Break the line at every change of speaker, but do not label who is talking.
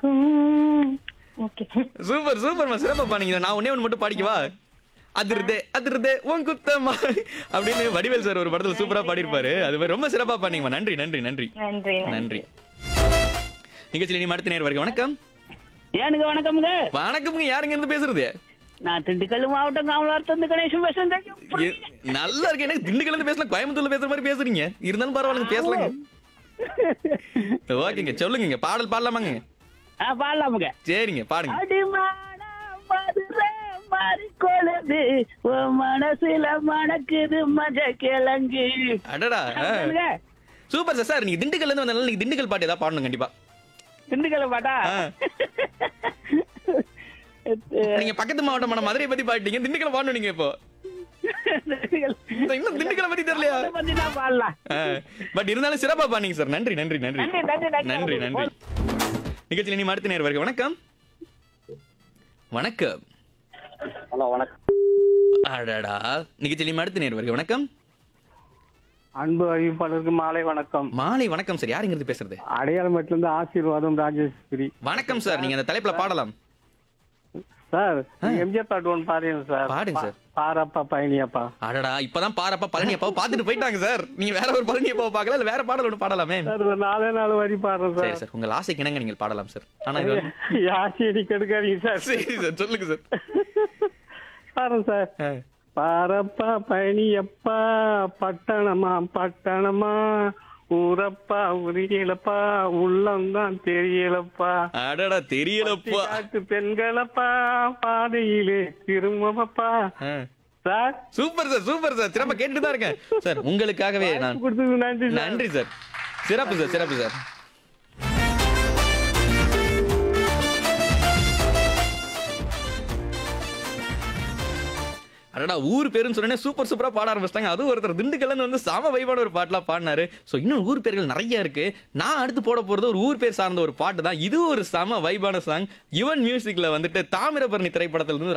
Okay
super சூப்பர்மா சிறப்பா பாடுங்க நான் ஒண்ணே ஒன்று மட்டும் பாடிக்கவா அதிருதே அதிருதே உன் குத்தமா அப்படின்னு வடிவேல் சார் ஒரு படத்துல சூப்பரா பாடியிருப்பாரு அது மாதிரி ரொம்ப சிறப்பா பாடிங்கம்மா நன்றி நன்றி நன்றி
நன்றி
நன்றி நிகழ்ச்சியில் நீ அடுத்த நேர் வரைக்கும் வணக்கம்
ஏனுங்க வணக்கம்ங்க
வணக்கம்ங்க யாருங்க இருந்து பேசுறது
நான் திண்டுக்கல் மாவட்டம் காமலார் கணேசன் பேசுறேன்
எ- நல்லா இருக்கு எனக்கு திண்டுக்கல்ல இருந்து பேசலாம் கோயம்புத்தூர்ல பேசுற மாதிரி பேசுறீங்க இருந்தாலும் பரவாயில்லைங்க பேசலாங்க ஓகேங்க சொல்லுங்க பாடல் பாடலாமாங்க
ஆ பாடலாமுங்க
சரிங்க பாடுங்க
அடிமான மதுரை மாறிக்கொழுது உன் மனசுல மணக்குது மஜ கிழங்கு
அடடா ஆ.
சொல்லுங்க.
சூப்பர் சார் சார் நீங்க திண்டுக்கல்ல இருந்து வந்தனால நீங்க திண்டுக்கல் பாட்டு ஏதாவது பாடணும் கண்டிப்பா
திண்டுக்கல் பாட்டா
ஆ. நீங்க பக்கத்து மாவட்டமான மதுரை பத்தி பாட்டீங்க திண்டுக்கல் பாடணும் நீங்க இப்போ
திண்டுக்கல்
இன்னும் திண்டுக்கலை பத்தி தெரியலையா
அதை பத்தி தான் பாடலாம்
பட் இருந்தாலும் சிறப்பா பாடுங்க சார் நன்றி நன்றி நன்றி
நன்றி, நன்றி, நன்றி.
நன்றி நன்றி நிகழ்ச்சியில் நீ அடுத்த நேர் வரைக்கும் வணக்கம் வணக்கம்
ஹலோ வணக்கம்
அடடா நிகழ்ச்சியில் நீ அடுத்த நேர் வரைக்கும் வணக்கம்
அன்பு அறிவிப்பாளருக்கு மாலை வணக்கம்
மாலை வணக்கம் சார் யாருங்கிறது பேசுறது
அடையாளமேட்ல இருந்து ஆசீர்வாதம் ராஜேஸ்வரி
வணக்கம் சார் நீங்க அந்த தலைப்புல பாடலாம்
சார் எம்ஜிஆர் பாட்டு ஒன்று பாருங்க சார்
பாடுங்க சார்.
பாரப்பா பயணியப்பா
அடடா இப்பதான் பாரப்பா பழனி அப்பாவை பார்த்துட்டு போயிட்டாங்க சார் நீங்க வேற ஒரு பழனி அப்பாவை பார்க்கல இல்ல வேற பாடல் ஒன்று பாடலாமே
சார் ஒரு நாலே நாலு வரி பாடுறேன்
சரி
சார்
சார் உங்கள் ஆசைக்கு இணங்க நீங்கள் பாடலாம் சார் ஆனா இது வந்து-
யாசியடி கெடுக்காதீங்க சார்
சரி சார் சொல்லுங்க சார்
பாருங்க சார்
ஆ.
பாரப்பா பயணியப்பா பட்டணமா பட்டணமா ஊரப்பா உரியலப்பா உள்ளம்தான் தெரியலப்பா
அடடா தெரியலப்பா
காட்டு பெண்களப்பா பாதையிலே திரும்பப்பா
ஆ.
Sir
super sir super sir சிறப்பா கேட்டுட்டு தான் இருக்கேன் சார் உங்களுக்காகவே நான்
கொடுத்தது நன்றி சார்
நன்றி சார் சிறப்பு சார் சிறப்பு சார் அடடா ஊர் பேருன்னு சொன்னே சூப்பர் சூப்பரா பாட ஆரம்பிச்சிட்டாங்க அதுவும் ஒருத்தர் திண்டுக்கல்ல வந்து சாம வைபான ஒரு பாட்டுலாம் பாடினாரு ஸோ இன்னும் ஊர் பேர்கள் நிறைய இருக்கு நான் அடுத்து போட போறது ஒரு ஊர் பேர் சார்ந்த ஒரு பாட்டு தான் இது ஒரு சம வைபான சாங் யுவன் மியூசிக்ல வந்துட்டு தாமிரபரணி திரைப்படத்துல இருந்து